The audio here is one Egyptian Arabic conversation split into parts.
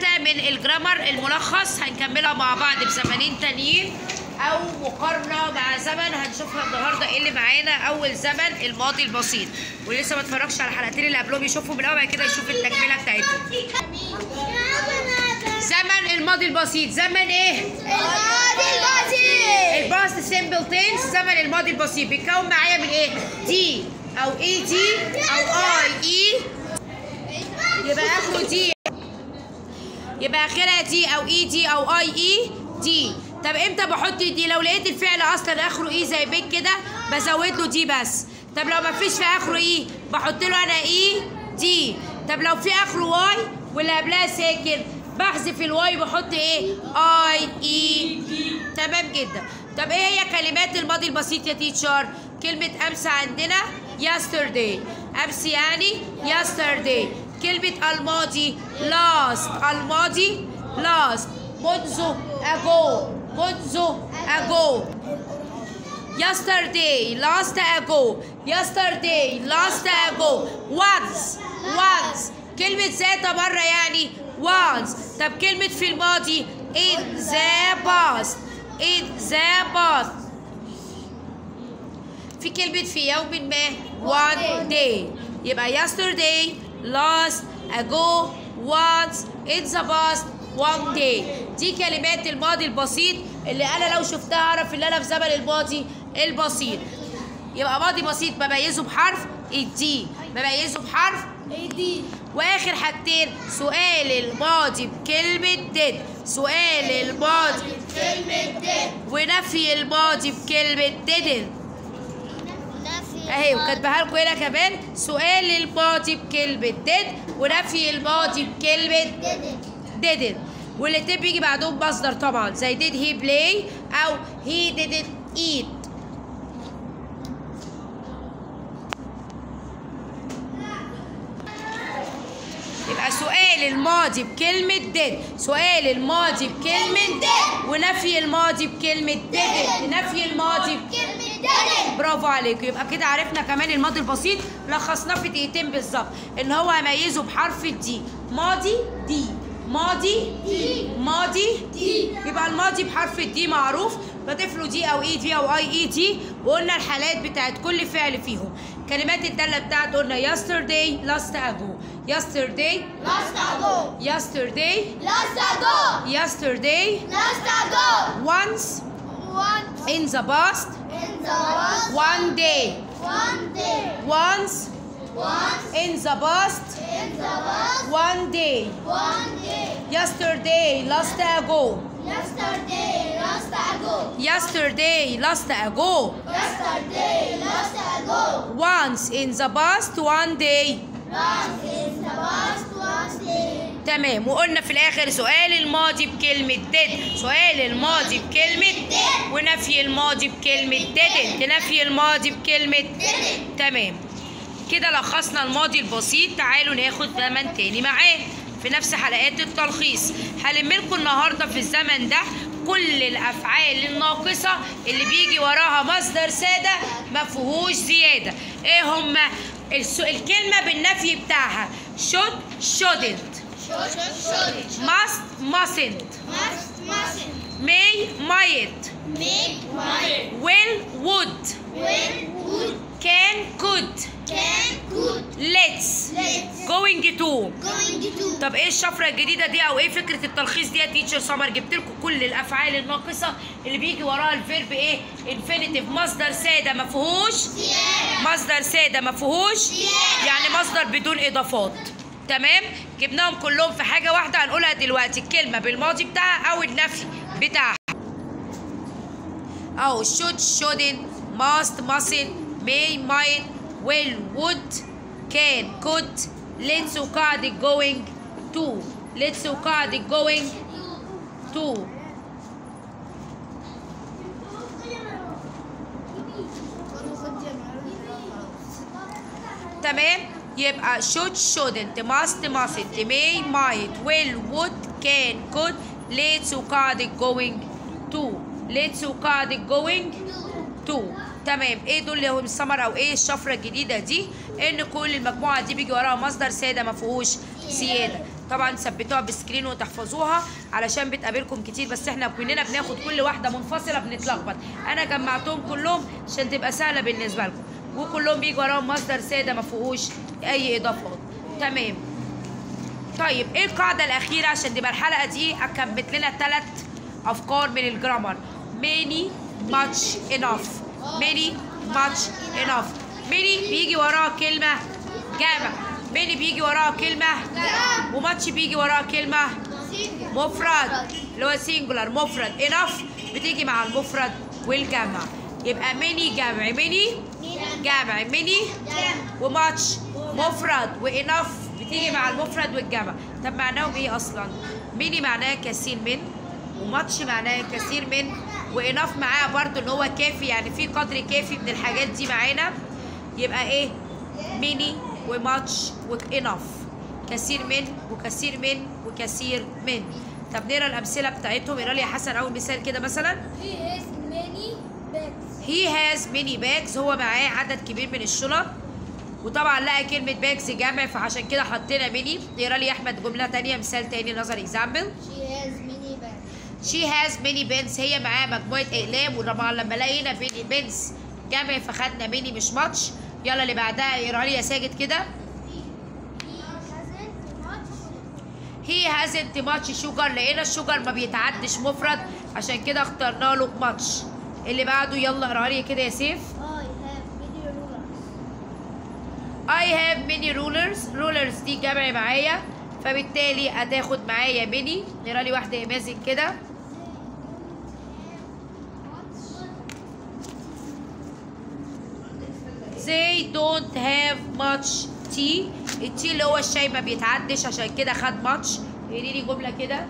تالتة من الجرامر الملخص هنكملها مع بعض بزمنين تانيين او مقارنة مع زمن هنشوفها النهارده ايه اللي معانا اول زمن الماضي البسيط واللي لسه ما اتفرجش على الحلقتين اللي قبلهم يشوفوا من الاول بعد كده يشوف التكملة بتاعتهم زمن الماضي البسيط زمن ايه؟ الباست سيمبل تنس زمن الماضي البسيط بيتكون معايا من ايه؟ دي او اي دي او اي اي يبقى اخره دي يبقى اخرها دي او اي دي او اي اي دي طب امتى بحط دي لو لقيت الفعل اصلا اخره اي زي بيك كده بزود له دي بس طب لو ما فيش في اخره اي بحط له انا اي دي طب لو في اخره واي واللي قبلها ساكن بحذف الواي بحط ايه اي اي تمام جدا طب ايه هي كلمات الماضي البسيط يا تيتشر كلمة امس عندنا yesterday امس يعني yesterday كلمة الماضي last الماضي last منذ ago منذ ago yesterday last ago yesterday last ago once once كلمة ذات مرة يعني once طب كلمة في الماضي in the past in the past في كلمة في يوم ما one day يبقى yesterday last ago once in the past one day دي كلمات الماضي البسيط اللي انا لو شفتها اعرف ان انا في زمن الماضي البسيط يبقى ماضي بسيط بميزه بحرف الدي بميزه بحرف واخر حاجتين سؤال الماضي بكلمة did سؤال الماضي ونفي الماضي بكلمة didn't اهي وكاتباها لكم هنا كمان سؤال الماضي بكلمة did ونفي الماضي بكلمة didn't والاتنين بيجي بعدهم مصدر طبعا زي did he play او he didn't eat يبقى سؤال الماضي بكلمة did سؤال الماضي بكلمة did ونفي الماضي بكلمة didn't نفي الماضي برافو عليكم يبقى كده عرفنا كمان الماضي البسيط لخصناه في دقيقتين بالظبط ان هو اميزه بحرف الدي ماضي دي ماضي دي ماضي دي يبقى الماضي بحرف الدي معروف بضيف له دي او اي دي او اي اي دي وقلنا الحالات بتاعت كل فعل فيهم كلمات الداله بتاعت قلنا yesterday last ago yesterday yesterday yesterday once in the past one day once in the past one day yesterday last ago yesterday last ago once in the past one day تمام وقلنا في الاخر سؤال الماضي بكلمة did سؤال الماضي بكلمة ونفي الماضي بكلمة didn't نفي الماضي بكلمة تمام كده لخصنا الماضي البسيط تعالوا ناخد زمن تاني معاه في نفس حلقات التلخيص هلم لكم النهارده في الزمن ده كل الافعال الناقصه اللي بيجي وراها مصدر ساده ما فيهوش زياده ايه هما الس- الكلمه بالنفي بتاعها should shouldn't must mustn't may might will would can could let's going to طب ايه الشفره الجديده دي او ايه فكره التلخيص دي يا تيتشر سمر جبت لكم كل الافعال الناقصه اللي بيجي وراها الفيرب ايه انفينيتيف مصدر ساده ما فيهوش مصدر ساده ما فيهوش يعني مصدر بدون اضافات تمام جبناهم كلهم في حاجه واحده هنقولها دلوقتي الكلمه بالماضي بتاعها او النفي بتاعها أو should shouldn't must mustn't may might will would can could let's وقاعدة going to let's وقاعدة going to تمام يبقى should shouldn't must mustn't may might will would can could let's وقاعدة going to let's وقاعدة going to تمام ايه دول اللي هو السمر او ايه الشفره الجديده دي ان كل المجموعه دي بيجي وراها مصدر ساده ما فيهوش زياده طبعا ثبتوها بسكرين وتحفظوها علشان بتقابلكم كتير بس احنا كلنا بناخد كل واحده منفصله بنتلخبط انا جمعتهم كلهم عشان تبقى سهله بالنسبه لكم وكلهم بيجي وراهم مصدر ساده ما فيهوش اي اضافات تمام طيب ايه القاعده الاخيره عشان تبقى الحلقه دي اكملت لنا ثلاث افكار من الجرامر many much enough many much enough many بيجي وراها كلمه جامع many بيجي وراها كلمه وماتش بيجي وراها كلمه مفرد اللي هو سينجولار مفرد enough بتيجي مع المفرد والجمع يبقى many جمع many جمع many وماتش مفرد وانف بتيجي مع المفرد والجمع طب معناهم ايه اصلا ميني معناها كثير من وماتش معناها كثير من وانف معاها برضو ان هو كافي يعني في قدر كافي من الحاجات دي معانا يبقى ايه ميني وماتش وانف كثير من وكثير من وكثير من طب نقرا الامثله بتاعتهم اقرا لي يا حسن اول مثال كده مثلا He has many bags. he has many bags هو معاه عدد كبير من الشنط وطبعا لقى كلمة باجز جمع فعشان كده حطينا ميني يقرا لي احمد جملة تانية مثال تاني نظر اكزامبل She has many bags. she has many pens هي معاها مجموعة اقلام وطبعا لما لقينا many pens جمع فخدنا ميني مش ماتش يلا اللي بعدها يقرا لي يا ساجد كده He hasn't much. he hasn't much sugar لقينا الشجر ما بيتعدش مفرد عشان كده اخترنا له ماتش اللي بعده يلا اقرا لي كده يا سيف I have many rulers. I have many rulers rulers دي جمع معايا فبالتالي هتاخد معايا ميني نقرا لي واحدة يا مازن كده They don't have much tea التي اللي هو الشاي ما بيتعدش عشان كده خد ماتش قولي لي جملة كده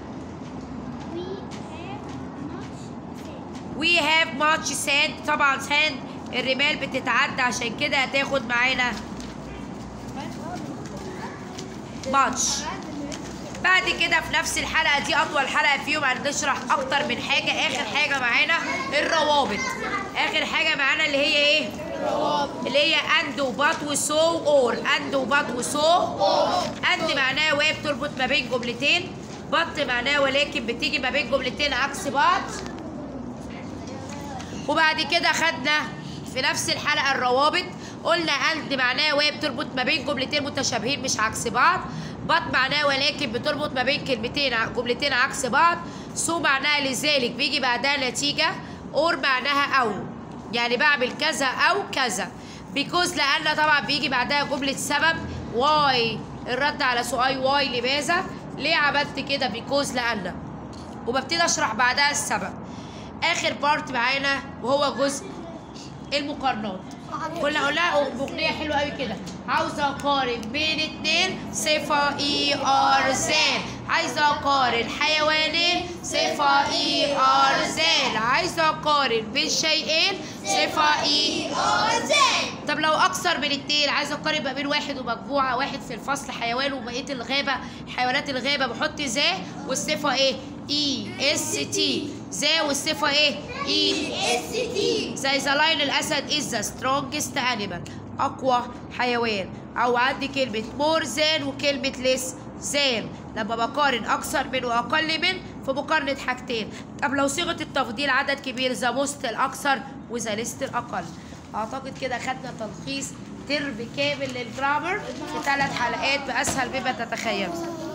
We have much sand. We have much sand طبعا sand الرمال بتتعدى عشان كده هتاخد معانا much بعد كده في نفس الحلقة دي أطول حلقة فيهم هنشرح أكتر من حاجة آخر حاجة معانا الروابط آخر حاجة معانا اللي هي إيه؟ اللي هي أند وبات وسو أور أند وبات وسو أند معناها وهي بتربط ما بين جملتين بط معناها ولكن بتيجي ما بين جملتين عكس بعض وبعد كده خدنا في نفس الحلقة الروابط قلنا أند معناها وهي بتربط ما بين جملتين متشابهين مش عكس بعض بط معناها ولكن بتربط ما بين كلمتين ع- جملتين عكس بعض سو معناها لذلك بيجي بعدها نتيجة اور معناها أو يعني بعمل كذا أو كذا بيكوز لأن طبعا بيجي بعدها جملة سبب واي الرد على سؤال واي لماذا ليه عملت كده بيكوز لأن وببتدي أشرح بعدها السبب آخر بارت معانا وهو جزء المقارنات كنا قلنا اغنيه حلوه قوي كده عاوزه اقارن بين اتنين صفه اي ار زين عايزه اقارن حيوانين صفه اي ار زين عايزه اقارن بين شيئين صفه اي ار زين طب لو اكثر من اتنين عايزه اقارن ما بين واحد ومجموعه واحد في الفصل حيوان وبقيه الغابه حيوانات الغابه بحط ذا والصفه ايه اي اس تي ذا والصفه ايه اي زي ذا لاين الاسد از ذا سترونجست انيمال اقوى حيوان او عندي كلمه مور ذان وكلمه ليس ذان لما بقارن اكثر من واقل من في مقارنه حاجتين طب لو صيغه التفضيل عدد كبير ذا موست الاكثر وذا ليست الاقل اعتقد كده خدنا تلخيص ترم كامل للجرامر في ثلاث حلقات باسهل مما تتخيل